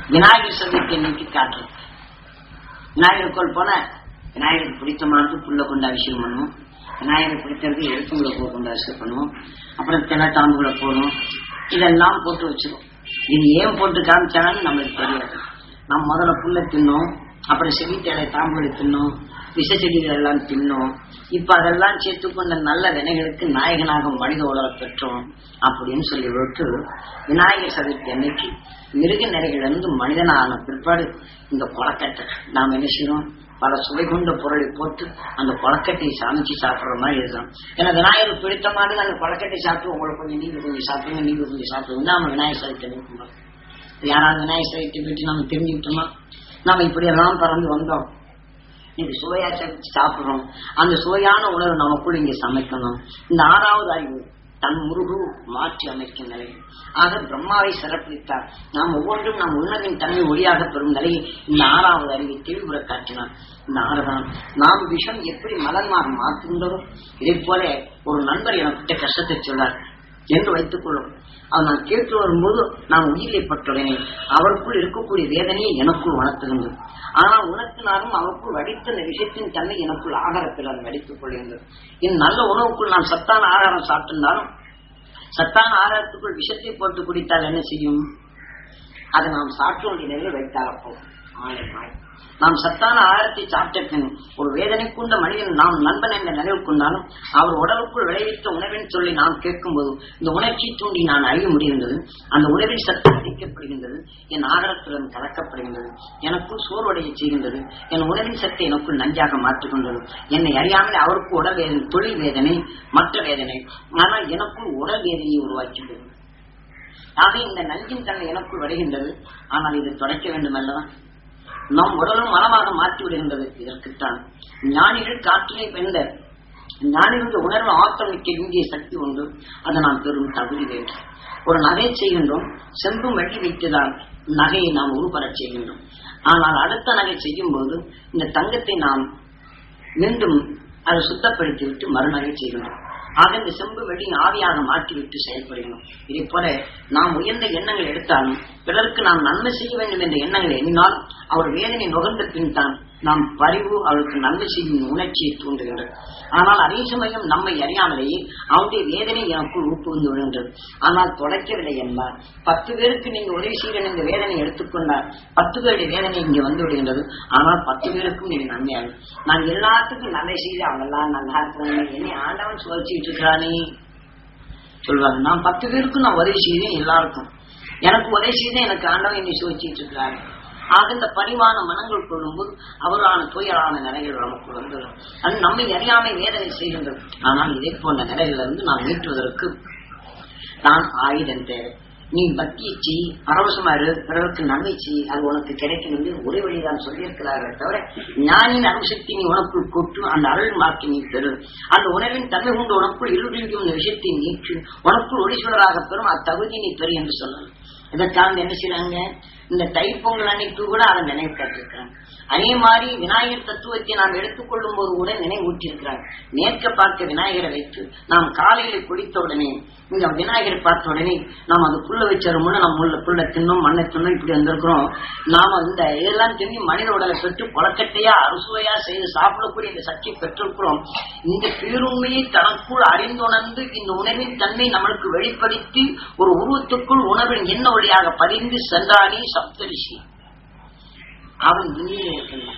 விநாயகர் சதுர்த்தி அன்னைக்கு காட்டுறது விநாயகர் கோல் போன விநாயகருக்கு பிடித்தமானது புல்ல கொண்டு அபிஷேகம் பண்ணுவோம் விநாயகர் பிடித்தது எழுத்துங்களை பூ கொண்டு அபிஷேகம் பண்ணுவோம் அப்புறம் தினத்தாம்புகளை போடணும் இதெல்லாம் போட்டு வச்சிருவோம் இது ஏன் போட்டு காமிச்சாங்கன்னு நம்மளுக்கு தெரியாது நம்ம முதல்ல புல்ல தின்னோம் அப்புறம் செவித்தேடை தாம்பூலை தின்னோம் விஷ செடிகள் எல்லாம் தின்னோம் இப்ப அதெல்லாம் சேர்த்துக்கொண்ட நல்ல வினைகளுக்கு நாயகனாக மனித உலக பெற்றோம் அப்படின்னு சொல்லி விட்டு விநாயகர் சதுர்த்தி அன்னைக்கு மிருக நிறைகளிலிருந்து மனிதனான பிற்பாடு இந்த கொலக்கட்டை நாம் என்ன செய்யறோம் பல சுவை கொண்ட பொருளை போட்டு அந்த கொலக்கட்டையை சமைச்சு சாப்பிடுற மாதிரி எழுதுறோம் ஏன்னா விநாயகர் பிடித்த மாதிரி அந்த கொலக்கட்டை சாப்பிட்டு உங்களுக்கு கொஞ்சம் நீங்க கொஞ்சம் சாப்பிடுங்க நீங்க கொஞ்சம் சாப்பிடுங்க நம்ம விநாயகர் சதுர்த்தி அன்னைக்கு யாராவது விநாயகர் சதுர்த்தி பற்றி நம்ம தெரிஞ்சுக்கிட்டோமா நம்ம இப்படி எல்லாம் பறந்து வந்தோம் இது சுவையா சமைச்சு சாப்பிடுறோம் அந்த சுவையான உணவு நமக்குள் இங்க சமைக்கணும் இந்த ஆறாவது அறிவு தன் முருகு மாற்றி அமைக்கும் நிலை ஆக பிரம்மாவை சிறப்பித்தார் நாம் ஒவ்வொன்றும் நம் உணவின் தன்மை ஒளியாக பெறும் நிலையை இந்த ஆறாவது அறிவை தெளிவுற காட்டினார் இந்த ஆறுதான் நாம் விஷம் எப்படி மலன்மாக மாற்றுகின்றதோ இதை போல ஒரு நண்பர் எனக்கிட்ட கஷ்டத்தை சொன்னார் என்று வைத்துக் கொள்ளும் அது நான் கேட்டு வரும்போது நான் உயிரை பட்டுடனே அவருக்குள் இருக்கக்கூடிய வேதனையை எனக்குள் வளர்த்துகின்றது ஆனால் உணர்த்தினாலும் அவருக்குள் வடித்த இந்த விஷயத்தின் தன்மை எனக்குள் ஆகாரத்தில் அது வடித்துக் கொள்கின்றது இந்த நல்ல உணவுக்குள் நான் சத்தான ஆகாரம் சாப்பிட்டிருந்தாலும் சத்தான ஆகாரத்துக்குள் விஷத்தை போட்டு குடித்தால் என்ன செய்யும் அதை நாம் சாப்பிட வேண்டிய நிலையில் வைத்தால் அப்போ மாலை மாலை நாம் சத்தான ஆகாரத்தை சாப்பிட்ட பின் ஒரு வேதனை கொண்ட மனிதன் நாம் நண்பன் என்ற நினைவு கொண்டாலும் அவர் உடலுக்குள் விளைவித்த உணவின் சொல்லி நாம் கேட்கும்போது இந்த உணர்ச்சி தூண்டி நான் அறிய முடிகின்றது அந்த உணவின் சத்து அளிக்கப்படுகின்றது என் ஆகாரத்துடன் கலக்கப்படுகின்றது எனக்குள் சோர்வடைய செய்கின்றது என் உணவின் சத்தை எனக்குள் நஞ்சாக மாற்றுகின்றது என்னை அறியாமல் அவருக்கு உடல் வேதனை தொழில் வேதனை மற்ற வேதனை ஆனால் எனக்குள் உடல் வேதனையை உருவாக்கின்றது ஆக இந்த நஞ்சின் தன்மை எனக்குள் வருகின்றது ஆனால் இது தொடக்க வேண்டும் அல்லவா நம் உடலும் மனமாக மாற்றி விடுகின்றது இதற்குத்தான் ஞானிகள் காற்றினை வென்ற ஞானிகளுடைய உணர்வு ஆக்கிரமிக்க இந்திய சக்தி உண்டு அதை நாம் பெரும் தகுதி வேண்டும் ஒரு நகை செய்கின்றோம் செம்பும் வெள்ளி வைத்துதான் நகையை நாம் உருப்பெறச் செய்கின்றோம் ஆனால் அடுத்த நகை செய்யும் போது இந்த தங்கத்தை நாம் மீண்டும் அதை சுத்தப்படுத்தி விட்டு மறுநகை செய்கின்றோம் ஆக இந்த செம்பு வெள்ளி ஆவியாக மாற்றிவிட்டு செயல்படுகிறோம் இதே போல நாம் உயர்ந்த எண்ணங்கள் எடுத்தாலும் பிறருக்கு நாம் நன்மை செய்ய வேண்டும் என்ற எண்ணங்களை எண்ணினால் அவர் வேதனை நுகர்ந்த பின் தான் நாம் பரிவு அவருக்கு நன்மை செய்யும் உணர்ச்சியை தூண்டுகின்றது ஆனால் அதே சமயம் நம்மை அறியாமலேயே அவருடைய வேதனை எனக்குள் ஊக்குவிந்து விடுகின்றது ஆனால் தொலைக்கவில்லை என்பார் பத்து பேருக்கு நீங்க உதவி செய்கிற இந்த வேதனை எடுத்துக்கொண்டால் பத்து பேருடைய வேதனை இங்கே வந்து விடுகின்றது ஆனால் பத்து பேருக்கும் நீங்க நன்மையாகும் நான் எல்லாத்துக்கும் நன்மை செய்து அவங்கெல்லாம் நல்லா இருக்கிறாங்க என்னை ஆண்டவன் சுழற்சிட்டு இருக்கிறானே சொல்வாங்க நான் பத்து பேருக்கும் நான் உதவி செய்தேன் எல்லாருக்கும் எனக்கு உதவி செய்தேன் எனக்கு ஆண்டவன் என்னை சுழற்சிட்டு இருக்கிறாரு ஆக இந்த பரிவான மனங்கள் கொள்ளும்போது அவரான துயரான நிலைகள் நமக்கு வந்துடும் அது நம்மை அறியாமை வேதனை செய்கின்றது ஆனால் இதே போன்ற நிலைகளிலிருந்து நாம் மீட்டுவதற்கு நான் ஆயுதம் தேவை நீ பக்தியை செய் பரவசமா இரு பிறருக்கு நன்மை செய் அது உனக்கு கிடைக்கும் என்று ஒரே வழிதான் சொல்லியிருக்கிறார்கள் தவிர ஞானின் அணுசக்தி நீ உனக்குள் கொட்டு அந்த அருள் மாற்றி நீ பெறு அந்த உணர்வின் தன்மை கொண்டு உனக்குள் இருளிக்கும் இந்த விஷயத்தை நீக்கு உனக்குள் ஒளிசுவராக பெறும் அத்தகுதி நீ பெறு என்று சொல்லணும் இதற்காக என்ன செய்யறாங்க இந்த தைப்பொங்கல் அன்னைக்கு கூட அதை நினைவு காட்டிருக்கிறாங்க அதே மாதிரி விநாயகர் தத்துவத்தை நாம் எடுத்துக்கொள்ளும் போது கூட நினைவூட்டியிருக்கிறாங்க நேர்க்க பார்க்க விநாயகரை வைத்து நாம் காலையில குடித்த உடனே இந்த விநாயகரை பார்த்த உடனே நாம் அது புல்ல வச்சிருமோன்னு நம்ம உள்ள புல்ல தின்னும் மண்ணை தின்னும் இப்படி வந்திருக்கிறோம் நாம இந்த இதெல்லாம் தின்னி மனித உடலை பெற்று கொலக்கட்டையா அறுசுவையா செய்து சாப்பிடக்கூடிய இந்த சக்தி பெற்றிருக்கிறோம் இந்த பேருண்மையை தனக்குள் அறிந்துணர்ந்து இந்த உணவின் தன்மை நம்மளுக்கு வெளிப்படுத்தி ஒரு உருவத்துக்குள் உணவின் என்ன வழியாக பதிந்து சென்றானே சப்தரிஷி அவன் இங்கே இருக்கின்றான்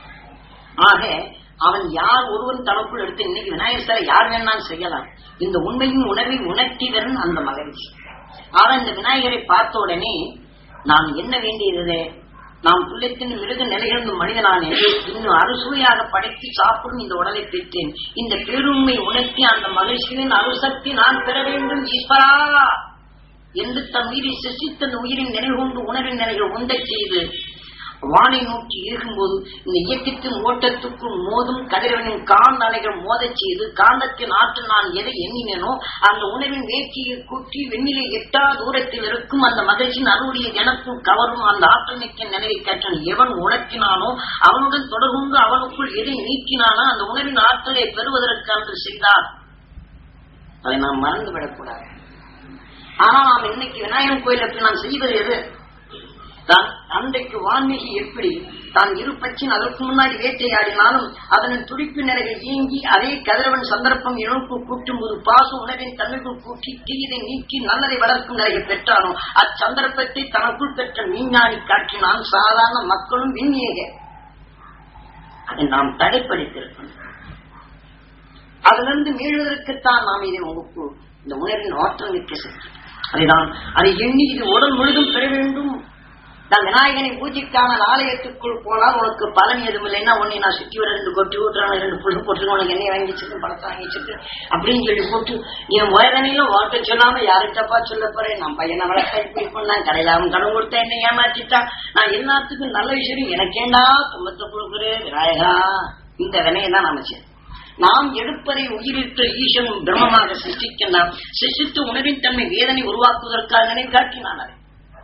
ஆக அவன் யார் ஒருவன் தனக்குள் எடுத்து இன்னைக்கு விநாயகர் சாரை யார் வேணாலும் செய்யலாம் இந்த உண்மையும் உணர்வை உணர்த்திதன் அந்த மகிழ்ச்சி ஆக இந்த விநாயகரை பார்த்த உடனே நாம் என்ன வேண்டியது நாம் புள்ளத்தின் மிருக நிலையிலிருந்து மனிதனானே இன்னும் அறுசுவையாக படைத்து சாப்பிடும் இந்த உடலை பெற்றேன் இந்த பேருண்மை உணர்த்தி அந்த மகிழ்ச்சியின் அருசக்தி நான் பெற வேண்டும் ஈஸ்வரா என்று தன் உயிரை சிசித்த அந்த உயிரின் நினைவு கொண்டு உணவின் நிலைகள் உண்டச் செய்து வானை நோக்கி இருக்கும்போது இந்த இயக்கத்தின் ஓட்டத்துக்கும் மோதும் கதிரவனின் காந்த அலைகள் மோதச் செய்து காந்தத்தின் ஆற்றல் நான் எதை எண்ணினேனோ அந்த உணவின் வேட்சியை கூட்டி வெண்ணிலை எட்டா தூரத்தில் இருக்கும் அந்த மகிழ்ச்சியின் அருடைய எனக்கும் கவரும் அந்த ஆற்றல் மிக்க நினைவை கற்றன் எவன் உணர்த்தினானோ அவனுடன் தொடர்புண்டு அவனுக்குள் எதை நீக்கினானோ அந்த உணவின் ஆற்றலை பெறுவதற்கு அன்று செய்தார் அதை நாம் மறந்து விடக்கூடாது ஆனா நாம் இன்னைக்கு விநாயகர் கோயிலுக்கு நாம் செய்வது எது தான் அன்றைக்கு வான்மீகி எப்படி தான் இரு பச்சின் அதற்கு முன்னாடி வேட்டையாடினாலும் அதனின் துடிப்பு நிலைகள் இயங்கி அதே கதிரவன் சந்தர்ப்பம் இழப்பு கூட்டும் ஒரு பாச உணவின் தன்மைக்குள் கூட்டி தீயதை நீக்கி நல்லதை வளர்க்கும் நிலையை பெற்றானோ அச்சந்தர்ப்பத்தை தனக்குள் பெற்ற விஞ்ஞானி காட்டினான் சாதாரண மக்களும் விண்ணியக அதை நாம் தடைப்படுத்திருக்கணும் அதிலிருந்து மீளுவதற்குத்தான் நாம் இதை உங்களுக்கு இந்த உணர்வின் ஆற்றல் மிக்க சக்தி அதுதான் அதை எண்ணி இது உடல் முழுதும் பெற வேண்டும் நான் விநாயகனை பூஜைக்கான ஆலயத்துக்குள் போனால் உனக்கு பலன் எதுவும் இல்லைன்னா உன்னை நான் சுற்றி வர ரெண்டு கொட்டி ஊட்டுறாங்க ரெண்டு புல்லு போட்டு உனக்கு எண்ணெய் வாங்கி வச்சிருக்கு பழத்தை வாங்கி வச்சிருக்கு அப்படின்னு சொல்லி போட்டு என் வயதனையிலும் வாழ்க்கை சொல்லாம யார்கிட்டப்பா சொல்ல போறேன் நான் பையனை வளர்த்த இப்படி பண்ணான் கடையில அவன் கடன் கொடுத்தா என்ன ஏமாத்திட்டான் நான் எல்லாத்துக்கும் நல்ல விஷயம் எனக்கேண்டா துன்பத்தை கொடுக்குறேன் விநாயகா இந்த வினையை தான் நாம செய்யணும். நாம் எடுப்பதை உயிரிட்டு ஈசன் பிரம்மமாக சிருஷ்டிக்கின்றான் சிருஷ்டித்து உணவின் தன்மை வேதனை உருவாக்குவதற்காக நினைவு காட்டினான் அதை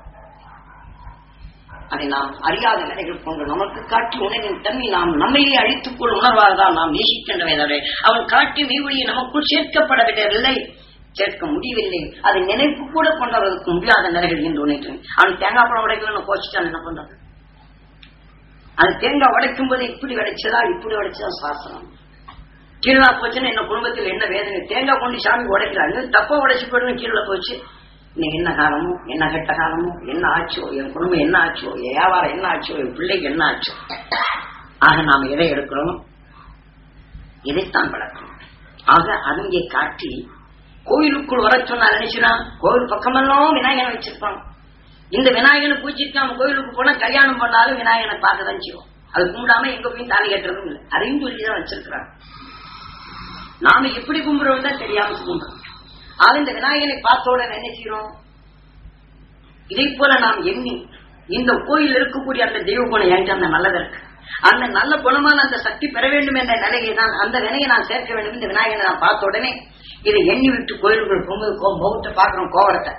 அதை நாம் அறியாத நிலைகள் கொண்டு நமக்கு காட்டி உணவின் தன்மை நாம் நம்மையே அழித்துக் கொள் உணர்வால்தான் நாம் நேசிக்கின்றவை தவிர அவன் காட்டி மெய்வழியை நமக்குள் சேர்க்கப்படவில்லை சேர்க்க முடியவில்லை அதை நினைப்பு கூட கொண்டவர்களுக்கு முடியாத நிலைகள் என்று உணர்கிறேன் அவன் தேங்காய் பழம் உடைக்கலன்னு கோச்சிட்டான் என்ன பண்றது அது தேங்காய் உடைக்கும் போது இப்படி உடைச்சதா இப்படி உடைச்சதா சாசனம் கீழே போச்சுன்னா என்ன குடும்பத்தில் என்ன வேதனை தேங்காய் கொண்டு சாமி உடைக்கிறாங்க தப்பா உடைச்சு போயிடும் கீழே போச்சு இன்னைக்கு என்ன காலமோ என்ன கெட்ட காலமோ என்ன ஆச்சோ என் குடும்பம் என்ன ஆச்சோ என் வியாபாரம் என்ன ஆச்சோ என் பிள்ளைக்கு என்ன ஆச்சோ ஆக நாம் எதை எடுக்கிறோம் இதைத்தான் வளர்க்கணும் ஆக அதுங்கே காட்டி கோயிலுக்குள் வர சொன்னா நினைச்சுனா கோயில் பக்கமெல்லாம் விநாயகனை வச்சிருப்பாங்க இந்த விநாயகனை பூஜித்து நம்ம கோயிலுக்கு போனா கல்யாணம் பண்ணாலும் விநாயகனை பார்க்க தான் செய்வோம் அது கும்பிடாம எங்க போய் தாலி கட்டுறதும் இல்லை அதையும் சொல்லி தான் வச்சிருக்கிறாங்க நாம எப்படி கும்பிடுறோம் தான் தெரியாம கும்பிடுறோம் ஆக இந்த விநாயகனை பார்த்த உடனே என்ன செய்யறோம் இதை போல நாம் எண்ணி இந்த கோயில் இருக்கக்கூடிய அந்த தெய்வ குணம் என்கிட்ட அந்த நல்லது இருக்கு அந்த நல்ல குணமான அந்த சக்தி பெற வேண்டும் என்ற நிலையை தான் அந்த நிலையை நான் சேர்க்க வேண்டும் இந்த விநாயகனை நான் பார்த்த உடனே இதை எண்ணி விட்டு கோயிலுக்குள் போகும்போது கோ- முகத்தை பார்க்கிறோம் கோவரத்தை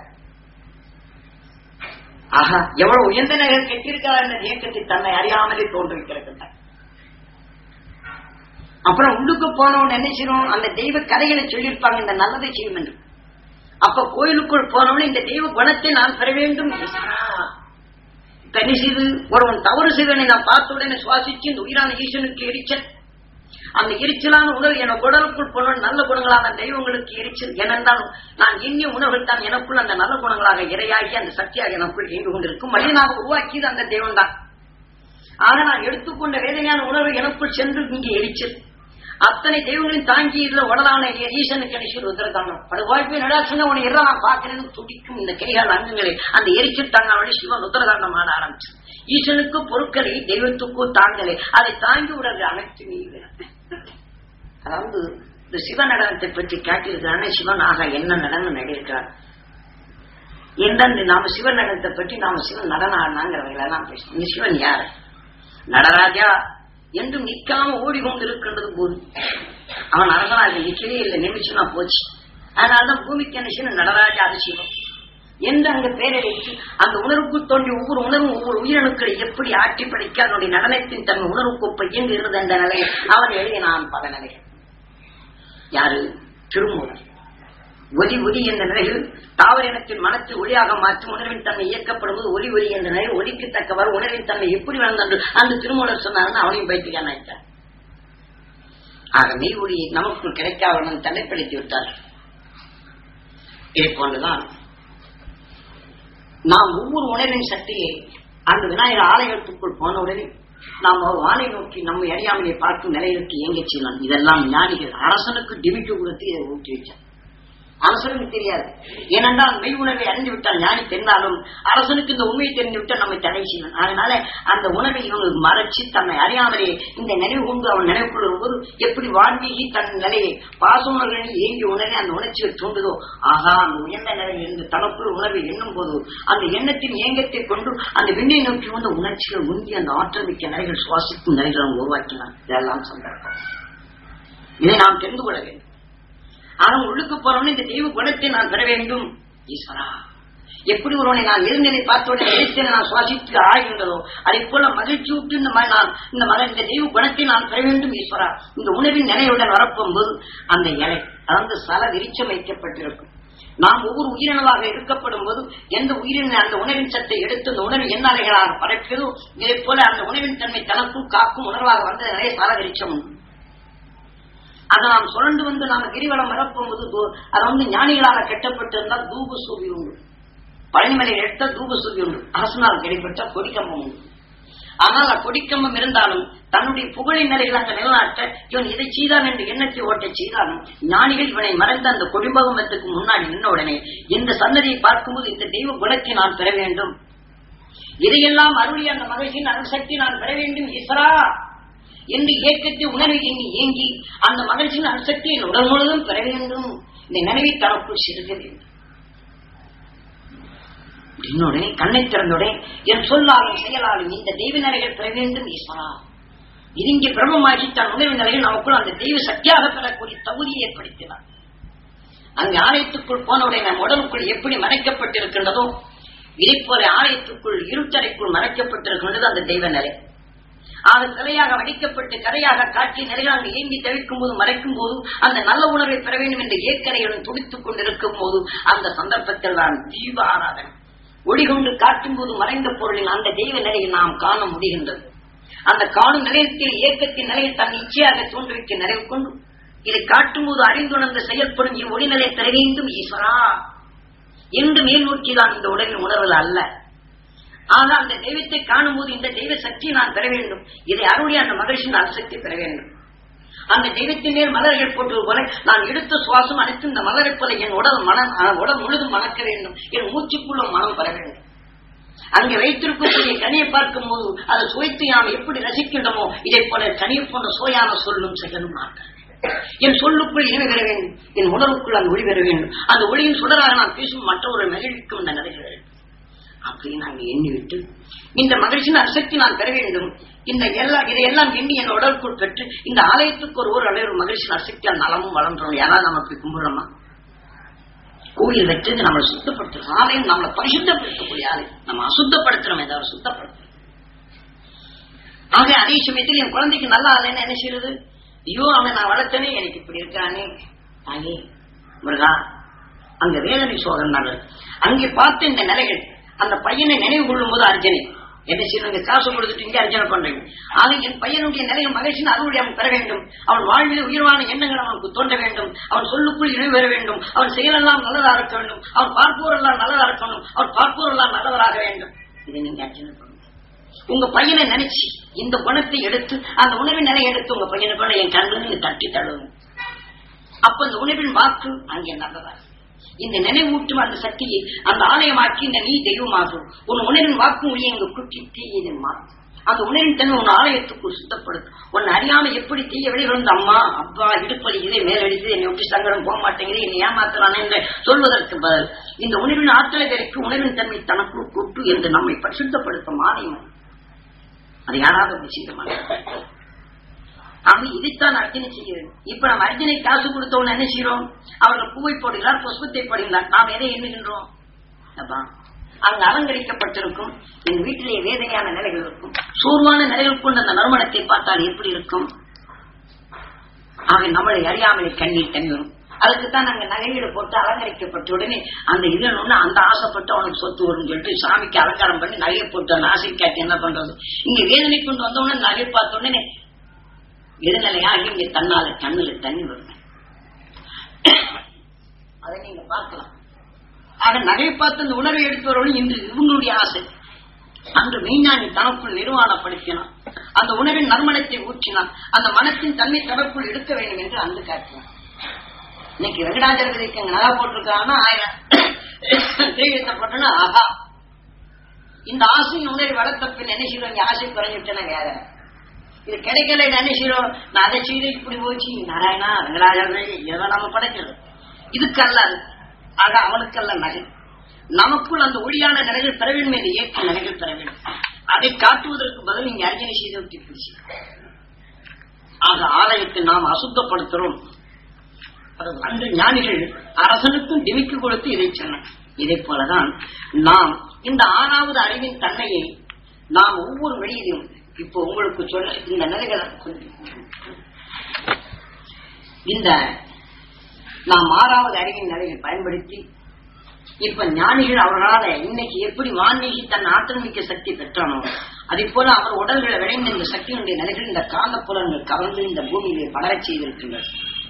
ஆஹா எவ்வளவு உயர்ந்த நகர் கெட்டிருக்கிறார் என்ற இயக்கத்தை தன்னை அறியாமலே தோன்றிருக்கிறது அப்புறம் உள்ளுக்கு போனவன் என்ன செய்யணும் அந்த தெய்வ கதைகளை சொல்லியிருப்பாங்க இந்த நல்லதை செய்யும் என்று அப்ப கோயிலுக்குள் போனவன் இந்த தெய்வ குணத்தை நான் பெற வேண்டும் ஈஸ்வரா. இப்ப என்ன செய்து ஒருவன் தவறு செய்வனை நான் பார்த்த உடனே சுவாசிச்சு இந்த உயிரான ஈசனுக்கு எரிச்சல் அந்த எரிச்சலான உணவு என உடலுக்குள் போனவன் நல்ல குணங்களான தெய்வங்களுக்கு எரிச்சல் ஏனென்றாலும் நான் எண்ணிய உணவுகள் தான் எனக்குள் அந்த நல்ல குணங்களாக இரையாகி அந்த சக்தியாக எனக்குள் இயங்கி கொண்டிருக்கும் மனிதனாக உருவாக்கியது அந்த தெய்வம் தான் ஆக நான் எடுத்துக்கொண்ட வேதனையான உணர்வு எனக்குள் சென்று இங்கே எரிச்சல் அத்தனை தெய்வங்களையும் தாங்கி இதுல உடலான ஈசனுக்கு நினைச்சு உத்தரகாண்டம் படு வாய்ப்பு நடாச்சுன்னா உன்னை எல்லாம் நான் பார்க்கிறேன்னு துடிக்கும் இந்த கைகால் அங்கங்களை அந்த எரிச்சல் தாங்க சிவன் உத்தரகாண்டம் ஆட ஆரம்பிச்சு ஈசனுக்கு பொருட்களை தெய்வத்துக்கோ தாங்களே அதை தாங்கி விடுறது அனைத்து நீங்க அதாவது இந்த சிவ நடனத்தை பற்றி காட்டியிருக்கிறானே சிவன் ஆக என்ன நடனம் நடிக்கிறார் எந்தெந்த நாம சிவன் நடனத்தை பற்றி நாம சிவன் நடனம் ஆடினாங்கிறவங்களை எல்லாம் பேசணும் இந்த சிவன் யாரு நடராஜா என்று நிக்காம ஓடிக்கொண்டு இருக்கின்றது பூமி அவன் அரசனாக நிக்கவே இல்லை நிமிஷமா போச்சு அதனாலதான் பூமிக்கு என்ன சிவன் நடராஜா அது சிவம் என்று அங்க பேரை வைத்து அந்த உணர்வுக்கு தோன்றி ஒவ்வொரு உணர்வும் ஒவ்வொரு உயிரணுக்களை எப்படி ஆட்டி படைக்க அதனுடைய நடனத்தின் தன்மை உணர்வுக்கு ஒப்ப இயங்குகிறது என்ற நிலையை அவன் எழுதினான் பல நிலைகள் யாரு திருமூலர் ஒலி ஒலி என்ற நிலையில் தாவர இனத்தின் மனத்தை ஒளியாக மாற்றும் உணர்வின் தன்மை இயக்கப்படுவது ஒலி ஒலி என்ற நிலையில் ஒலிக்கு தக்கவாறு உணர்வின் தன்மை எப்படி வளர்ந்தன்று அந்த திருமூலர் சொன்னார்னு அவனையும் பைத்தியான் ஆயிட்டார் ஆக மெய் ஒளியை நமக்குள் கிடைக்காதவன் தன்னைப்படுத்தி விட்டார் இதை போன்றுதான் நாம் ஒவ்வொரு உணர்வின் சக்தியை அந்த விநாயகர் ஆலயத்துக்குள் போன உடனே நாம் வானை நோக்கி நம்மை அறியாமலே பார்க்கும் நிலையிற்கு இயங்கச் செய்யலாம் இதெல்லாம் ஞானிகள் அரசனுக்கு டிமிக்கு கொடுத்து இதை ஊட்டி வச்சார் அரசனுக்கு தெரியாது ஏனென்றால் மெய் உணர்வை அறிந்து விட்டால் ஞானி தெரிந்தாலும் அரசனுக்கு இந்த உண்மையை தெரிந்து விட்டால் நம்மை தடை செய்யணும் அதனால அந்த உணர்வை இவங்க மறைச்சு தன்னை அறியாமலே இந்த நினைவு கொண்டு அவன் நினைவுக்குள்ள வரும்போது எப்படி வான்மீகி தன் நிலையை பாச உணர்வுகளில் இயங்கிய உணர்வை அந்த உணர்ச்சியை தூண்டுதோ ஆகா அந்த உயர்ந்த நிலையில் இருந்து தனக்குள் உணர்வை எண்ணும் போது அந்த எண்ணத்தின் இயங்கத்தை கொண்டு அந்த விண்ணை நோக்கி வந்த உணர்ச்சிகள் உந்தி அந்த ஆற்றல் மிக்க நிலைகள் சுவாசிக்கும் நிலைகள் அவன் உருவாக்கினான் இதெல்லாம் சந்தர்ப்பம் இதை நாம் தெரிந்து கொள்ள வேண்டும் ஆனா உள்ளுக்கு போறவன இந்த தெய்வ குணத்தை நான் பெற வேண்டும் ஈஸ்வரா எப்படி ஒருவனை நான் இருந்ததை பார்த்தோட எழுத்தனை நான் சுவாசித்து ஆகின்றதோ அதை போல மகிழ்ச்சி விட்டு இந்த மாதிரி நான் இந்த மத இந்த தெய்வ குணத்தை நான் பெற வேண்டும் ஈஸ்வரா இந்த உணவின் நினைவுடன் வரப்போகும்போது அந்த இலை அதாவது சல விரிச்சம் வைக்கப்பட்டிருக்கும் நாம் ஒவ்வொரு உயிரினமாக இருக்கப்படும் போது எந்த உயிரின அந்த உணவின் சத்தை எடுத்து அந்த உணவு என்ன அலைகளாக படைப்பதோ இதை போல அந்த உணவின் தன்மை தனக்குள் காக்கும் உணர்வாக வந்த நிறைய சாலகரிச்சம் உண்டு அதை நாம் சுரண்டு வந்து நாம் கிரிவலம் வரப்போகும்போது தூ- அதை வந்து ஞானிகளாக கட்டப்பட்டு இருந்தால் தூப சூவி உண்டு பழனிமலை எடுத்த தூப சூவி உண்டு அரசனால் கிடைப்பட்ட கொடிக்கம்பம் உண்டு ஆனால் கொடிக்கம்பம் இருந்தாலும் தன்னுடைய புகழின் நிலைகள் அங்க நிலநாட்ட இவன் இதை செய்தான் என்று எண்ணத்தை ஓட்ட செய்தாலும் ஞானிகள் இவனை மறைந்த அந்த கொடிம்பகமத்துக்கு முன்னாடி நின்ன உடனே இந்த சன்னதியை பார்க்கும்போது இந்த தெய்வ குணத்தை நான் பெற வேண்டும் இதையெல்லாம் அருளி அந்த மகிழ்ச்சியின் அணுசக்தி நான் பெற வேண்டும் ஈஸ்வரா என்று ஏக்கத்தை உணர்வை எண்ணி ஏங்கி அந்த மகிழ்ச்சியின் அணுசக்தி என் உடல் முழுவதும் பெற வேண்டும் இந்த நினைவை தனக்குள் செலுத்த வேண்டும் என்னுடைய கண்ணை திறந்துடைய என் சொல்லாலும் செயலாலும் இந்த தெய்வ நிலைகள் பெற வேண்டும் ஈஸ்வரா இது இங்கே பிரம்மமாகி தன் உணவு நிலையில் நமக்குள் அந்த தெய்வ சக்தியாக பெறக்கூடிய தகுதியை ஏற்படுத்தினார் அங்கு ஆலயத்துக்குள் போனவுடைய நம் உடலுக்குள் எப்படி மறைக்கப்பட்டிருக்கின்றதோ இதை போல ஆலயத்துக்குள் இருட்டறைக்குள் மறைக்கப்பட்டிருக்கின்றது அந்த தெய்வ நிலை ஆக சிலையாக வடிக்கப்பட்டு கரையாக காட்சி நிலையில் அங்கு ஏங்கி தவிர்க்கும் போது மறைக்கும் போது அந்த நல்ல உணர்வை பெற வேண்டும் என்ற ஏக்கரையுடன் துடித்துக் கொண்டிருக்கும் போது அந்த சந்தர்ப்பத்தில் தான் தீப ஆராதனை ஒளிகொண்டு காட்டும் போது மறைந்த பொருளின் அந்த தெய்வ நிலையை நாம் காண முடிகின்றது அந்த காணும் நிலையத்தில் இயக்கத்தின் நிலையில் தன் இச்சையாக தோன்றுவிக்க நிறைவு கொண்டு இதை காட்டும் போது அறிந்துணர்ந்து செயல்படும் இவ்வொளி நிலை பெற வேண்டும் ஈஸ்வரா என்று மேல் நோக்கிதான் இந்த உடலின் உணர்வு அல்ல ஆனால் அந்த தெய்வத்தை காணும் போது இந்த தெய்வ சக்தியை நான் பெற வேண்டும் இதை அருளி அந்த மகிழ்ச்சியின் அசக்தி பெற வேண்டும் அந்த தெய்வத்தின் மேல் மலர்கள் போட்டது போல நான் எடுத்த சுவாசம் அனைத்து இந்த மலரைப் போல என் உடல் மனம் அஹ், உடல் முழுதும் மணக்க வேண்டும் என் மூச்சுக்குள்ள மனம் பெற வேண்டும் அங்கே வைத்திருக்கக்கூடிய கனியை பார்க்கும் போது அதை சுவைத்து நாம் எப்படி ரசிக்கின்றோமோ இதை போல கனியை போன்ற சுவையான சொல்லும் செயலும் மாட்டார் என் சொல்லுக்குள் இணை பெற வேண்டும் என் உணர்வுக்குள் அந்த ஒளி பெற வேண்டும் அந்த ஒளியின் சுடராக நான் பேசும் மற்றொரு மகிழ்விக்கும் இந்த நிலைகள் அப்படின்னு நாங்கள் எண்ணிவிட்டு இந்த மகிழ்ச்சியின் அசக்தி நான் பெற வேண்டும் இந்த எல்லா இதையெல்லாம் எண்ணி என் உடலுக்குள் பெற்று இந்த ஆலயத்துக்கு ஒரு ஒரு அடைய ஒரு மகிழ்ச்சியின் அசக்தியால் நலமும் வளர்ந்தோம் யாராவது நம்ம போய் கும்பிடுறோமா கோயில் வச்சு நம்மளை சுத்தப்படுத்துறோம் ஆலயம் நம்மளை பரிசுத்தப்படுத்தக்கூடிய ஆலயம் நம்ம அசுத்தப்படுத்துறோம் ஏதாவது சுத்தப்படுத்துறோம் ஆக அதே சமயத்தில் என் குழந்தைக்கு நல்லா ஆலயம் என்ன செய்யறது ஐயோ அவன் நான் வளர்த்தனே எனக்கு இப்படி இருக்கானே தாயே முருகா அங்க வேதனை சோதனை நடந்தது அங்கே பார்த்த இந்த நிலைகள் அந்த பையனை நினைவு கொள்ளும் போது அர்ஜனை என்ன செய்யணும் காசு கொடுத்துட்டு இங்கே அர்ஜனை பண்றீங்க ஆக என் பையனுடைய நிலையை மகிழ்ச்சியின் அருளுடைய அவன் பெற வேண்டும் அவன் வாழ்வில் உயர்வான எண்ணங்கள் அவனுக்கு தோன்ற வேண்டும் அவன் சொல்லுக்குள் இணைவு பெற வேண்டும் அவன் செயலெல்லாம் நல்லதா இருக்க வேண்டும் அவன் பார்ப்போரெல்லாம் நல்லதா இருக்கணும் அவன் பார்ப்போரெல்லாம் நல்லவராக வேண்டும் இதை நீங்க அர்ஜனை பண்ணுங்க உங்க பையனை நினைச்சு இந்த குணத்தை எடுத்து அந்த உணவின் நிலையை எடுத்து உங்க பையனை போல என் கண்ணு நீங்க தட்டி தழுவுங்க அப்ப இந்த உணவின் வாக்கு அங்கே நல்லதா இந்த நினைவூட்டும் அந்த சக்தியை அந்த ஆலயமாக்கி இந்த நீ தெய்வமாகும் உன் உணரின் வாக்கும் ஒளி எங்க குட்டி தீயதை மாறும் அந்த உணரின் தன்மை உன் ஆலயத்துக்குள் சுத்தப்படுத்தும் உன் அறியாம எப்படி தீய வெளிவந்து அம்மா அப்பா இடுப்படி இதை மேலடித்து என்னை விட்டு சங்கடம் போக மாட்டேங்குது என்னை ஏமாத்துறானே என்று சொல்வதற்கு பதில் இந்த உணவின் ஆற்றலை விலைக்கு உணவின் தன்மை தனக்குள் கூட்டு என்று நம்மை பரிசுத்தப்படுத்தும் ஆலயம் அது யாராவது அப்படி செய்ய மாட்டாங்க ஆக இதைத்தான் அர்ச்சனை செய்ய வேண்டும் இப்ப நம்ம அர்ச்சனை காசு கொடுத்தவங்க என்ன செய்யறோம் அவர்கள் பூவை போடுகிறார் புஷ்பத்தை போடுகிறார் நாம் எதை எண்ணுகின்றோம் அப்பா அங்கு அலங்கரிக்கப்பட்டிருக்கும் என் வீட்டிலே வேதனையான நிலைகள் இருக்கும் சோர்வான நிலைகள் கொண்ட அந்த நறுமணத்தை பார்த்தால் எப்படி இருக்கும் ஆக நம்மளை அறியாமலே கண்ணீர் தண்ணி வரும் அதுக்குத்தான் நாங்க நகையீடு போட்டு அலங்கரிக்கப்பட்ட உடனே அந்த இல்லைன்னு அந்த ஆசைப்பட்டு அவனுக்கு சொத்து வரும்னு சொல்லிட்டு சாமிக்கு அலங்காரம் பண்ணி நகையை போட்டு அந்த ஆசை காட்டி என்ன பண்றது இங்க வேதனை கொண்டு வந்த உடனே நகை பார்த்த உடனே எதிர்நிலையாகி இங்க தன்னால கண்ணுல தண்ணி வரும் அதை நீங்க பார்க்கலாம் ஆக நகை பார்த்து அந்த உணர்வை எடுத்து வரவங்க இன்று இவங்களுடைய ஆசை அன்று மெய்ஞானி தனக்குள் நிர்வாணப்படுத்தினான் அந்த உணவின் நறுமணத்தை ஊற்றினான் அந்த மனத்தின் தன்மை தனக்குள் எடுக்க வேண்டும் என்று அன்று காட்டினான் இன்னைக்கு வெங்கடாஜலபதிக்கு அங்க நகை போட்டிருக்காங்கன்னா ஆயிரம் தெரிவித்தப்பட்டனா ஆஹா இந்த ஆசையின் உணர்வை வளர்த்த பின் என்ன செய்வோம் இங்க ஆசை குறைஞ்சிட்டேன்னா வேற இது கிடைக்கல நினைச்சிடும் நான் அதை செய்து இப்படி போச்சு நாராயணா வெங்கடாஜலபதி ஏதோ நம்ம படைக்கிறது இதுக்கு அல்ல அது ஆக அவனுக்கல்ல நகை நமக்குள் அந்த ஒளியான நிலைகள் பெற வேண்டும் என்று இயக்க நிலைகள் பெற வேண்டும் அதை காட்டுவதற்கு பதில் இங்க அர்ஜனை செய்து விட்டு போச்சு ஆக ஆலயத்தை நாம் அசுத்தப்படுத்துறோம் அது அன்று ஞானிகள் அரசனுக்கும் டிமிக்கு கொடுத்து இதை சொன்னார் இதை போலதான் நாம் இந்த ஆறாவது அறிவின் தன்மையை நாம் ஒவ்வொரு வெளியிலும் இப்போ உங்களுக்கு சொல்ல இந்த நிலைகளை இந்த நாம் ஆறாவது அறிவின் நிலையை பயன்படுத்தி இப்ப ஞானிகள் அவர்களால இன்னைக்கு எப்படி வான்மீகி தன் ஆற்றல் மிக்க சக்தி பெற்றானோ அதே போல அவர் உடல்களை விளைந்த இந்த சக்தியினுடைய நிலைகள் இந்த காந்த புலன்கள் கலந்து இந்த பூமியிலே படரச் செய்திருக்கின்றனர்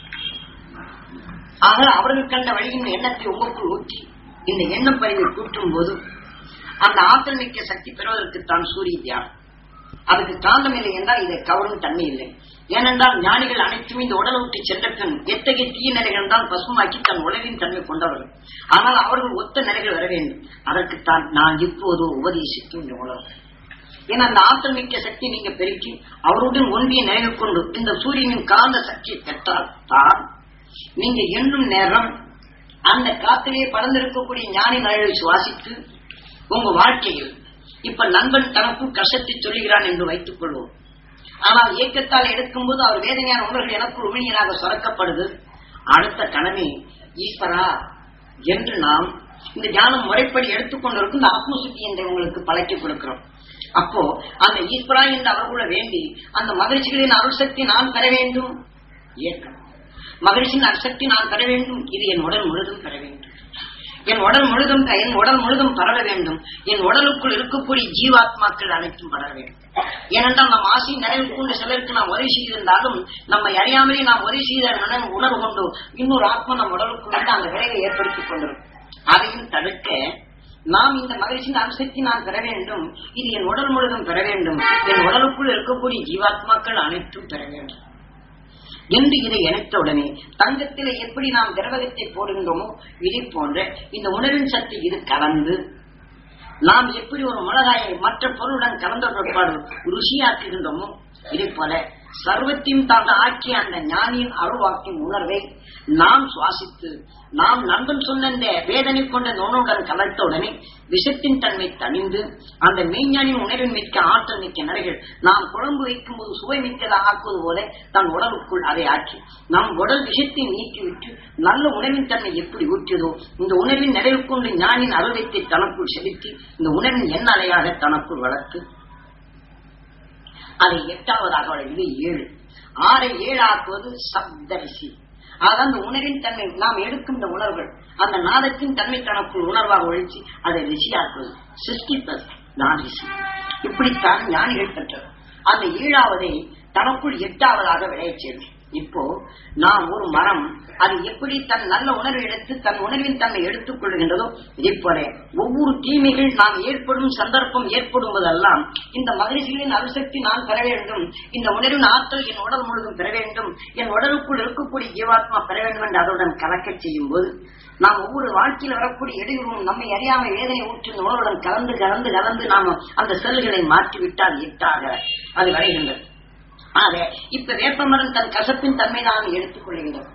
ஆக அவர்கள் கண்ட வழியின் எண்ணத்தை உங்களுக்குள் ஊற்றி இந்த எண்ணம் பறிவை கூட்டும் போது அந்த ஆற்றல் மிக்க சக்தி பெறுவதற்கு தான் சூரிய தியானம் அதுக்கு காரணம் இல்லை என்றால் இதை கவரும் தன்மை இல்லை ஏனென்றால் ஞானிகள் அனைத்தும் இந்த உடலை விட்டு சென்ற பின் எத்தகைய தீய நிலைகள் தான் பசுமாக்கி தன் உலகின் தன்மை கொண்டவர்கள் ஆனால் அவர்கள் ஒத்த நிலைகள் வர வேண்டும் அதற்குத்தான் நான் இப்போது உபதேசிக்கும் இந்த உலகம் ஏன்னா அந்த ஆற்றல் மிக்க சக்தி நீங்க பெருக்கி அவருடன் ஒன்றிய நிலையை கொண்டு இந்த சூரியனின் காந்த சக்தியை பெற்றால் தான் நீங்க எண்ணும் நேரம் அந்த காத்திலேயே பறந்திருக்கக்கூடிய ஞானி நிலையை சுவாசித்து உங்க வாழ்க்கையில் இப்ப நண்பன் தனக்கு கஷ்டத்தை சொல்லுகிறான் என்று வைத்துக் கொள்வோம் ஆனால் ஏக்கத்தால் எடுக்கும்போது அவர் வேதனையான உணர்வுகள் எனக்கு உமிழியனாக சுரக்கப்படுது அடுத்த கணமே ஈஸ்வரா என்று நாம் இந்த ஞானம் முறைப்படி எடுத்துக்கொண்டிருக்கும் இந்த ஆத்மசுத்தி என்று உங்களுக்கு பழக்கி கொடுக்கிறோம் அப்போ அந்த ஈஸ்வரா என்று அவர்களை வேண்டி அந்த மகிழ்ச்சிகளின் அருள் சக்தி நான் பெற வேண்டும் ஏற்கம் மகிழ்ச்சியின் அருசக்தி நான் பெற வேண்டும் இது என் உடல் முழுதும் பெற வேண்டும் என் உடல் முழுதும் என் உடல் முழுதும் பரவ வேண்டும் என் உடலுக்குள் இருக்கக்கூடிய ஜீவாத்மாக்கள் அனைத்தும் பரவ வேண்டும் ஏனென்றால் நம் ஆசை நிறைவு கொண்டு சிலருக்கு நாம் உதவி செய்திருந்தாலும் நம்மை அறியாமலே நாம் உதவி செய்த மனம் உணர்வு கொண்டு இன்னொரு ஆத்மா நம் உடலுக்குள் வந்து அந்த விளைவை ஏற்படுத்திக் கொண்டிருக்கும் அதையும் தடுக்க நாம் இந்த மகிழ்ச்சியின் அம்சத்தை நான் பெற வேண்டும் இது என் உடல் முழுதும் பெற வேண்டும் என் உடலுக்குள் இருக்கக்கூடிய ஜீவாத்மாக்கள் அனைத்தும் பெற வேண்டும் என்று இதை இணைத்த உடனே தங்கத்தில எப்படி நாம் திரவகத்தை போடுகின்றோமோ இதை போன்ற இந்த உணர்வின் சக்தி இது கலந்து நாம் எப்படி ஒரு மிளகாயை மற்ற பொருளுடன் கலந்த பிற்பாடு ருசியாக்குகின்றோமோ இதை போல சர்வத்தையும் தாங்க ஆக்கிய அந்த ஞானியின் அருள்வாக்கின் உணர்வை நாம் சுவாசித்து நாம் நண்பன் சொன்ன இந்த வேதனை கொண்ட நோனுடன் கலந்த உடனே விஷத்தின் தன்மை தணிந்து அந்த மெய்ஞானின் உணர்வின் மிக்க ஆற்றல் மிக்க நிலைகள் நாம் குழம்பு வைக்கும் போது சுவை மிக்கதாக ஆக்குவது போல தன் உடலுக்குள் அதை ஆக்கி நம் உடல் விஷத்தை நீக்கிவிட்டு நல்ல உணர்வின் தன்மை எப்படி ஊற்றியதோ இந்த உணர்வின் நிறைவு கொண்டு ஞானின் அருள்வத்தை தனக்குள் செலுத்தி இந்த உணர்வின் எண்ண அலையாக தனக்குள் வளர்த்து அதை எட்டாவதாக வளர்ந்து ஏழு ஆறை ஏழாக்குவது சப்தரிசி அதாவது அந்த உணர்வின் தன்மை நாம் எடுக்கும் இந்த உணர்வுகள் அந்த நாதத்தின் தன்மை தனக்குள் உணர்வாக ஒழிச்சு அதை ரிஷியாக்குவது சிருஷ்டிப்பது தான் ரிஷி இப்படித்தான் ஞானிகள் பெற்றது அந்த ஏழாவதை தனக்குள் எட்டாவதாக விளையச் செய்யும் இப்போ நாம் ஒரு மரம் அது எப்படி தன் நல்ல உணர்வை எடுத்து தன் உணர்வின் தன்மை எடுத்துக் கொள்கின்றதோ இதே போல ஒவ்வொரு தீமைகள் நாம் ஏற்படும் சந்தர்ப்பம் ஏற்படும் போதெல்லாம் இந்த மகிழ்ச்சிகளின் அணுசக்தி நான் பெற வேண்டும் இந்த உணர்வின் ஆற்றல் என் உடல் முழுதும் பெற வேண்டும் என் உடலுக்குள் இருக்கக்கூடிய ஜீவாத்மா பெற வேண்டும் என்று அதனுடன் கலக்கச் செய்யும் போது நாம் ஒவ்வொரு வாழ்க்கையில் வரக்கூடிய இடையூறும் நம்மை அறியாம வேதனை ஊற்றி உணவுடன் கலந்து கலந்து கலந்து நாம் அந்த செல்களை மாற்றிவிட்டால் எட்டாக அது வரைகின்றது ஆக இப்ப வேப்பமரம் தன் கசப்பின் தன்மை நாம் எடுத்துக் கொள்கின்றோம்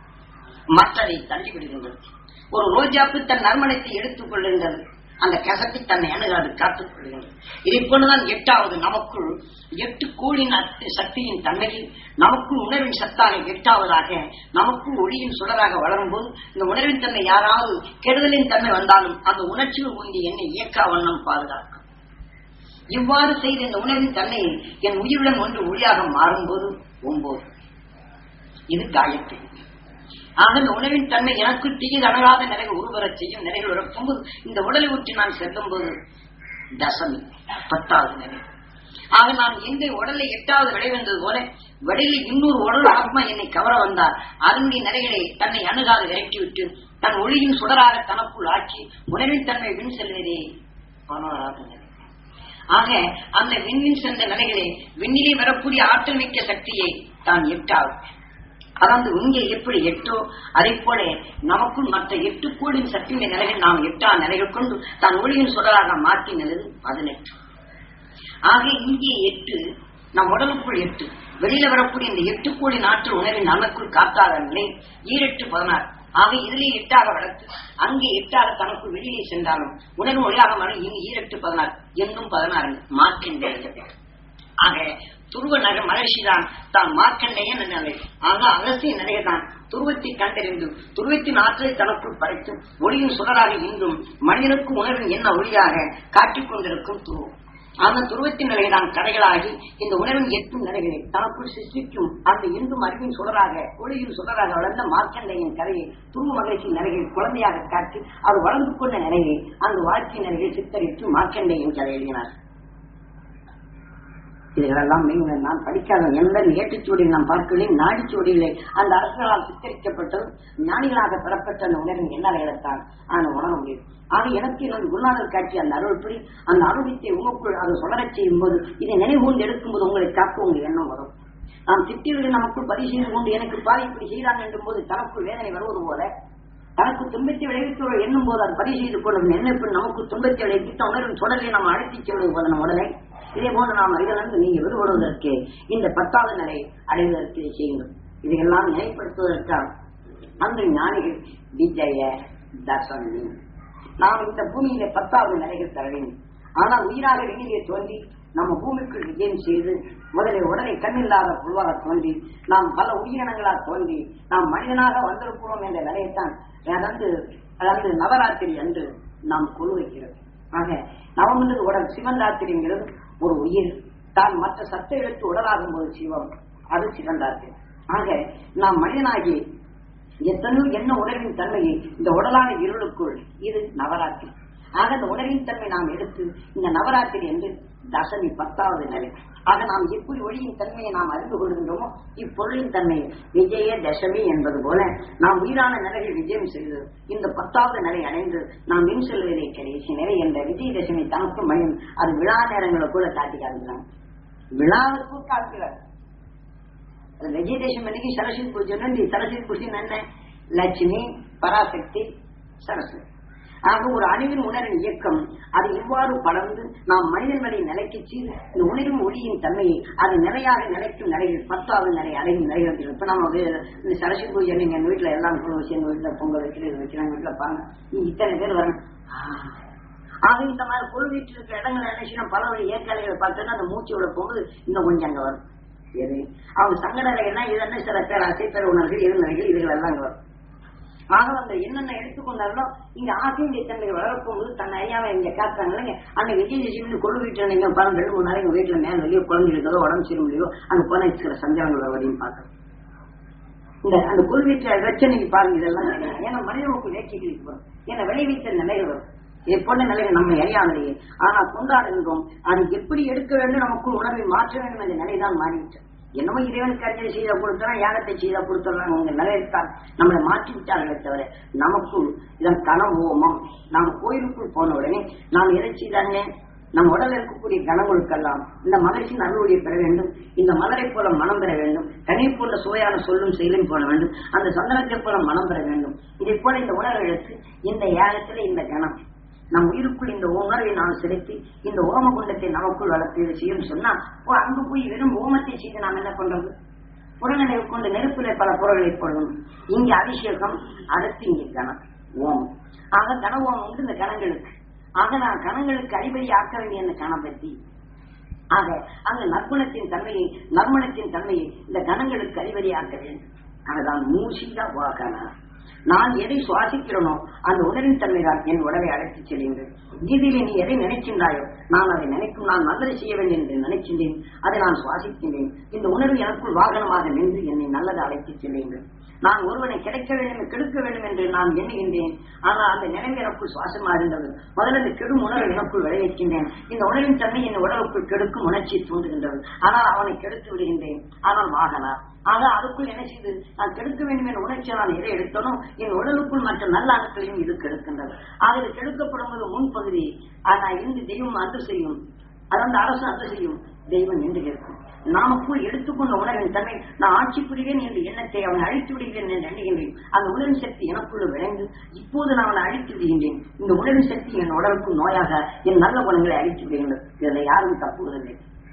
மற்றதை தள்ளிவிடுகின்றது ஒரு ரோஜாப்பு தன் நறுமணத்தை எடுத்துக் கொள்கின்றது அந்த கசப்பை தன்னை அணுகாது காத்துக் கொள்கின்றது இதை போலதான் எட்டாவது நமக்குள் எட்டு கோளின் அத்து- சக்தியின் தன்மையில் நமக்குள் உணர்வின் சத்தாக எட்டாவதாக நமக்குள் ஒளியின் சுடராக வளரும் போது இந்த உணர்வின் தன்மை யாராவது கெடுதலின் தன்மை வந்தாலும் அந்த உணர்ச்சியில் ஊந்தி என்னை இயக்கா வண்ணம் பாதுகாக்கும் இவ்வாறு செய்த இந்த உணர்வின் தன்மை என் உயிருடன் ஒன்று ஒளியாக மாறும்போது ஒன்பது இது காயத்ரி ஆக இந்த உணவின் தன்மை எனக்கு தீயில் அணுகாத நிலைகள் உருவரச் செய்யும் நிலைகள் இருக்கும்போது இந்த உடலை ஊற்றி நான் செல்லும் போது தசமி பத்தாவது நிலை ஆக நான் எங்க உடலை எட்டாவது விளைவென்றது போல வெளியில் இன்னொரு உடல் ஆத்மா என்னை கவர வந்தார் அதனுடைய நிலைகளை தன்னை அணுகாது விரட்டிவிட்டு தன் ஒளியின் சுடராக தனக்குள் ஆக்கி உணவின் தன்மை விண் செல்வதே பதினோராவது நிலை ஆக அந்த விண்ணின் சென்ற நிலைகளே விண்ணிலே வரக்கூடிய ஆற்றல் மிக்க சக்தியை தான் எட்டாவது அதாவது இங்கே எப்படி எட்டோ அதை போல நமக்குள் மற்ற எட்டு கோடியின் சக்தியின் நிலைகள் நாம் எட்டா நிலைகள் கொண்டு தான் ஒளியின் சுடராக மாற்றினது பதினெட்டு ஆக இங்கே எட்டு நம் உடலுக்குள் எட்டு வெளியில வரக்கூடிய இந்த எட்டு கோடி நாட்டு உணவின் நமக்குள் காத்தாத நிலை ஈரெட்டு பதினாறு ஆக இதிலே எட்டாக வளர்த்து அங்கே எட்டாக தனக்குள் வெளியிலே சென்றாலும் உணர்வு ஒளியாக மன இனி ஈரெட்டு பதினாறு என்னும் பதினாறு மாற்றின் ஆக துருவ நகர் மகர்ஷி தான் தான் மார்க்கண்டையன் நிலை ஆக அகசிய நிலையதான் துருவத்தை கண்டறிந்து துருவத்தின் ஆற்றலை தனக்குள் படைத்து ஒளியின் சுடராக இன்றும் மனிதனுக்கு உணர்வின் என்ன ஒளியாக காட்டிக் கொண்டிருக்கும் துருவம் அந்த துருவத்தின் நிலைதான் கரைகளாகி இந்த உணர்வின் எட்டும் நிலைகளை தனக்குள் சிருஷ்டிக்கும் அந்த இன்றும் அறிவின் சுடராக ஒளியின் சுடராக வளர்ந்த மார்க்கண்டையின் கரையை துருவ மகிழ்ச்சி நிலையில் குழந்தையாக காட்டி அது வளர்ந்து கொண்ட நிலையை அந்த வாழ்க்கை நிலையில் சித்தரித்து மார்க்கண்டையின் கதை எழுதினார் இதுகளெல்லாம் நீங்கள் நான் படிக்காத எந்த ஏட்டுச்சுவடியில் நாம் பார்க்கவில்லை நாடிச்சுவடியிலே அந்த அரசர்களால் சித்தரிக்கப்பட்டதும் ஞானிகளாக பெறப்பட்ட அந்த உணர்வின் எண்ணறைகளைத்தான் நான் உணர முடியும் ஆக எனக்கு எனது குருநாதர் காட்சி அந்த அருள்படி அந்த அனுபவத்தை உங்களுக்குள் அதை சொல்லறச் செய்யும் போது இதை நினைவுகொண்டு எடுக்கும்போது உங்களை காக்க உங்கள் எண்ணம் வரும் நாம் திட்டியவர்கள் நமக்குள் பதிவு செய்து கொண்டு எனக்கு பாதி இப்படி செய்கிறாங்க என்றும் போது தனக்குள் வேதனை வருவது போல தனக்கு துன்பத்தை விளைவித்தவர்கள் எண்ணும் போது அது பதிவு செய்து கொள்ளும் என்ன இப்ப நமக்கு துன்பத்தை விளைவித்த உணர்வின் தொடரை நாம் அழைத்துச் செல்வது போல நம் உடலை இதே போன்று நாம் இதிலிருந்து நீங்க விடுபடுவதற்கு இந்த பத்தாவது நிலை அடைவதற்கு இதை செய்யுங்கள் இதையெல்லாம் நிலைப்படுத்துவதற்காக அந்த ஞானிகள் விஜய தர்சனி நாம் இந்த பூமியில பத்தாவது நிலைகள் தர வேண்டும் ஆனால் உயிராக வெளியிலே தோன்றி நம்ம பூமிக்குள் விஜயம் செய்து முதலில் உடலை கண்ணில்லாத புழுவாக தோன்றி நாம் பல உயிரினங்களாக தோன்றி நாம் மனிதனாக வந்திருக்கிறோம் என்ற நிலையைத்தான் அதாவது அதாவது நவராத்திரி அன்று நாம் கொழு வைக்கிறோம் ஆக நவமன்றது உடல் சிவந்தாத்திரிங்கிறது ஒரு உயிர் தான் மற்ற சத்த எழுத்து உடலாகும் போது சிவம் அது சிவந்தாத்திரி ஆக நாம் மனிதனாகி எத்தனையோ என்ன உணர்வின் தன்மையை இந்த உடலான இருளுக்குள் இது நவராத்திரி ஆக இந்த உணர்வின் தன்மை நாம் எடுத்து இந்த நவராத்திரி என்று தசமி பத்தாவது நிலை ஆக நாம் எப்படி ஒளியின் தன்மையை நாம் அறிந்து கொள்கின்றோமோ இப்பொருளின் தன்மை விஜய தசமி என்பது போல நாம் உயிரான நிலையில் விஜயம் செய்து இந்த பத்தாவது நிலை அடைந்து நாம் மின் செல்வதை கடைசி நிலை என்ற விஜயதசமி தனக்கு மயம் அது விழா நேரங்களை கூட காட்டி காட்டுகிறாங்க விழாவுக்கு காட்டுகிறார் அது விஜயதசமி அன்னைக்கு சரஸ்வதி பூஜை இந்த சரஸ்வதி பூஜை என்ன லட்சுமி பராசக்தி சரஸ்வதி ஆக ஒரு அறிவின் உணரின் இயக்கம் அது இவ்வாறு படர்ந்து நாம் மனிதன் வரை நிலைக்கு செய்து இந்த உணரும் ஒளியின் தன்மையை அது நிலையாக நிலைக்கும் நிலையில் பத்தாவது நிலை அடையும் நிலைகள் இப்ப நம்ம வந்து இந்த சரஸ்வதி பூஜை நீங்க எங்க வீட்டுல எல்லாம் குழு வச்சு எங்க வீட்டுல பொங்கல் வைக்கிறது வைக்கிறாங்க வீட்டுல பாருங்க நீ இத்தனை பேர் வரணும் ஆக இந்த மாதிரி குழு வீட்டில் இருக்கிற இடங்கள் என்ன செய்யணும் பல வகை ஏற்காலைகளை பார்த்தோன்னா அந்த மூச்சோட போகுது இன்னும் கொஞ்சம் அங்க வரும் எது அவங்க சங்கடலைகள்னா இது என்ன சில பேர் அசைப்பேர் உணர்வுகள் இருநிலைகள் இதுகள் எல்லாம் அங்க வரும் ஆக அந்த என்னென்ன எடுத்துக்கொண்டாலும் இங்க ஆசிய தன்மை வளரப்போகும்போது தன்னை ஐயாவை இங்க காத்தாங்க இல்லைங்க அந்த விஜயதசமி கொழு வீட்டுல நீங்க பாருங்க ரெண்டு மூணு நாள் எங்க வீட்டுல மேல வெளியே குழந்தை இருக்கிறதோ உடம்பு சரியில்லையோ அங்க போன இருக்கிற சஞ்சலங்கள் வரையும் பார்க்கணும் இந்த அந்த கொழு வீட்டுல வச்சு நீங்க பாருங்க இதெல்லாம் ஏன்னா மனிதனுக்கு வேட்கைகளுக்கு வரும் ஏன்னா விளைவித்த நிலைகள் வரும் எப்பொண்ண நிலைகள் நம்ம அறியாமலேயே ஆனா கொண்டாடுகின்றோம் அது எப்படி எடுக்க வேண்டும் நமக்கு உணர்வை மாற்ற வேண்டும் என்ற நிலைதான் மாறிவிட்டது என்னமோ இறைவனுக்கு அர்ச்சனை செய்த கொடுத்தா யாகத்தை செய்த கொடுத்துறாங்க உங்க நிலையத்தான் நம்மளை மாற்றி விட்டார்களே தவிர நமக்குள் இதன் கனவோமம் நாம் கோயிலுக்குள் போன உடனே நாம் எதை செய்தாங்க நம் உடல் இருக்கக்கூடிய கனங்களுக்கெல்லாம் இந்த மகிழ்ச்சியின் அருளுடைய பெற வேண்டும் இந்த மலரை போல மனம் பெற வேண்டும் கனி போல சுவையான சொல்லும் செயலும் போட வேண்டும் அந்த சந்தனத்தை போல மனம் பெற வேண்டும் இதை போல இந்த உணர்வுகளுக்கு இந்த யாகத்துல இந்த கணம் நம் உயிருக்குள் இந்த உணர்வை நாம் செலுத்தி இந்த ஓம குண்டத்தை நமக்குள் வளர்த்து இதை செய்யும் சொன்னா ஓ, அங்கு போய் வெறும் ஓமத்தை செய்து நாம் என்ன பண்றது புறநிலை கொண்டு நெருப்பிலே பல பொருள்களை போடணும் இங்க அபிஷேகம் அடுத்து இங்க கணம் ஓமம் ஆக கன ஓமம் வந்து இந்த கணங்களுக்கு ஆக நான் கணங்களுக்கு அடிப்படை ஆக்க வேண்டிய அந்த கணம் பற்றி ஆக அந்த நற்குணத்தின் தன்மையை நறுமணத்தின் தன்மையை இந்த கணங்களுக்கு அறிவறியாக்க வேண்டும் அதுதான் மூசிகா வாகனா நான் எதை சுவாசிக்கிறனோ அந்த உடலின் தன்மைதான் என் உடலை அழைத்துச் செல்கின்றது கீதையிலே நீ எதை நினைக்கின்றாயோ நான் அதை நினைக்கும் நான் நல்லதை செய்ய வேண்டும் என்று நினைக்கின்றேன் அதை நான் சுவாசிக்கின்றேன் இந்த உணர்வு எனக்குள் வாகனமாக நின்று என்னை நல்லதை அழைத்துச் செல்லுங்கள் நான் ஒருவனை கிடைக்க வேண்டும் கெடுக்க வேண்டும் என்று நான் எண்ணுகின்றேன் ஆனால் அந்த நினைவு எனக்குள் சுவாசமாக இருந்தது முதல்ல இந்த கெடும் உணர்வு எனக்குள் விளைவிக்கின்றேன் இந்த உணர்வின் தன்மை என் உடலுக்குள் கெடுக்கும் உணர்ச்சியை தூண்டுகின்றது ஆனால் அவனை கெடுத்து விடுகின்றேன் ஆனால் வாகனா ஆக அதுக்குள் என்ன செய்து நான் கெடுக்க வேண்டும் என்ற உணர்ச்சியை நான் எதை எடுத்தனோ என் உடலுக்குள் மற்ற நல்ல அணுக்களையும் இது கெடுக்கின்றது ஆக இது கெடுக்கப்படும் போது முன்பகுதி ஆனால் இருந்து தெய்வம் அன்று செய்யும் அது அந்த அரசு அன்று செய்யும் தெய்வம் நின்று கேட்கும் நாமக்குள் எடுத்துக்கொண்ட உணர்வின் தன்மை நான் ஆட்சி புரிவேன் என்ற எண்ணத்தை அவனை அழித்து விடுகிறேன் என்று எண்ணுகின்றேன் அந்த உணர்வின் சக்தி எனக்குள்ள விளைந்து இப்போது நான் அவனை அழித்து விடுகின்றேன் இந்த உணர்வின் சக்தி என் உடலுக்கும் நோயாக என் நல்ல குணங்களை அழித்து விடுகின்றது இதில் யாரும் தப்புவதில்லை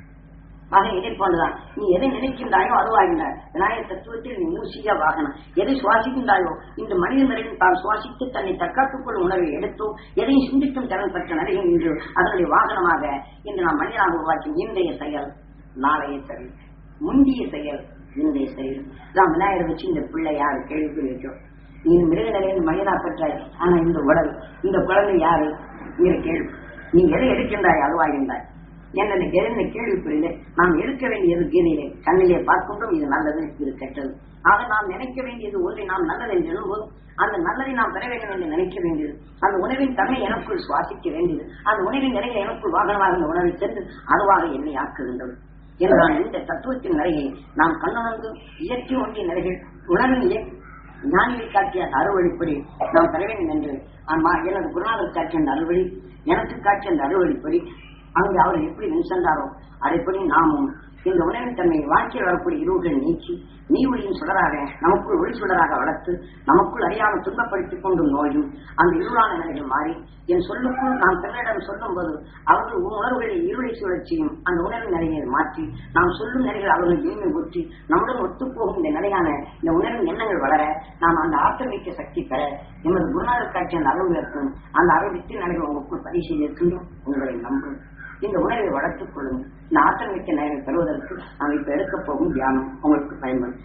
ஆக இதை போன்றுதான் நீ எதை நினைக்கின்றாயோ அதுவாகின்றாய் விநாயகர் தத்துவத்தில் நீ மூசியா வாகனம் எதை சுவாசிக்கின்றாயோ இந்த மனித நிலையில் தான் சுவாசித்து தன்னை தற்காத்துக் கொள்ளும் உணவை எடுத்தோ எதையும் சிந்திக்கும் திறன் பெற்ற நிலையில் இன்று அதனுடைய வாகனமாக இன்று நாம் மனிதனாக உருவாக்கும் இன்றைய செயல் நாளைய செயல் முந்திய செயல் இன்றைய செயல் தான் விநாயகர் வச்சு இந்த பிள்ளை யாரு கேள்வி வைக்கும் நீ மிருக நிலையில் மனிதனா பெற்றாய் ஆனா இந்த உடல் இந்த குழந்தை யாரு இங்கிற கேள்வி நீ எதை எடுக்கின்றாய் அதுவாகின்றாய் என்ன எழுந்த கேள்வி புரியல நாம் எடுக்க வேண்டியது கீதையிலே கண்ணிலே பார்க்கின்றோம் இது நல்லது இது கெட்டது ஆக நாம் நினைக்க வேண்டியது ஒன்றை நாம் நல்லது என்று எண்ணும்போது அந்த நல்லதை நாம் பெற வேண்டும் என்று நினைக்க வேண்டியது அந்த உணவின் தன்மை எனக்குள் சுவாசிக்க வேண்டியது அந்த உணவின் நிறைய எனக்குள் வாகனமாக இந்த உணவை சென்று அதுவாக என்னை ஆக்குகின்றது என்றால் இந்த தத்துவத்தின் நிறையை நாம் கண்ணுணர்ந்து இயற்கை ஒன்றிய நிறைகள் உணவின் இயக்க ஞானியை காட்டிய அந்த அறுவழிப்படி நாம் பெற வேண்டும் என்று ஆமா எனது குருநாதர் காட்டிய அந்த அறுவழி எனக்கு காட்டிய அந்த அறுவழிப்படி அங்கு அவர் எப்படி முன் சென்றாரோ அதைப்படி நாமும் இந்த உணவின் தன்மை வாழ்க்கையில் வரக்கூடிய இருவுகளை நீக்கி நீ ஒளியின் சுடராக நமக்குள் ஒளி சுடராக வளர்த்து நமக்குள் அறியாமல் துன்பப்படுத்திக் கொண்டும் நோயும் அந்த இருளான நிலைகள் மாறி என் சொல்லுக்குள் நாம் பிறரிடம் சொல்லும் போது அவர்கள் உணர்வுகளை இருளை சுழற்சியும் அந்த உணர்வின் நிலையை மாற்றி நாம் சொல்லும் நிலைகள் அவர்கள் இனிமை ஊற்றி நம்முடன் ஒத்துப்போகும் இந்த நிலையான இந்த உணர்வின் எண்ணங்கள் வளர நாம் அந்த ஆற்றமிக்க சக்தி பெற எமது குருநாதர் காட்சி அந்த அளவு இருக்கும் அந்த அறிவித்தின் நிலைகள் உங்களுக்குள் பதிவு செய்திருக்கின்றோம் உங்களை நம்பும் இந்த உணர்வை வளர்த்துக் கொள்ளும் இந்த ஆற்றல் மிக்க நிலையை பெறுவதற்கு நாம் இப்ப எடுக்க போகும் தியானம் உங்களுக்கு பயன்படும்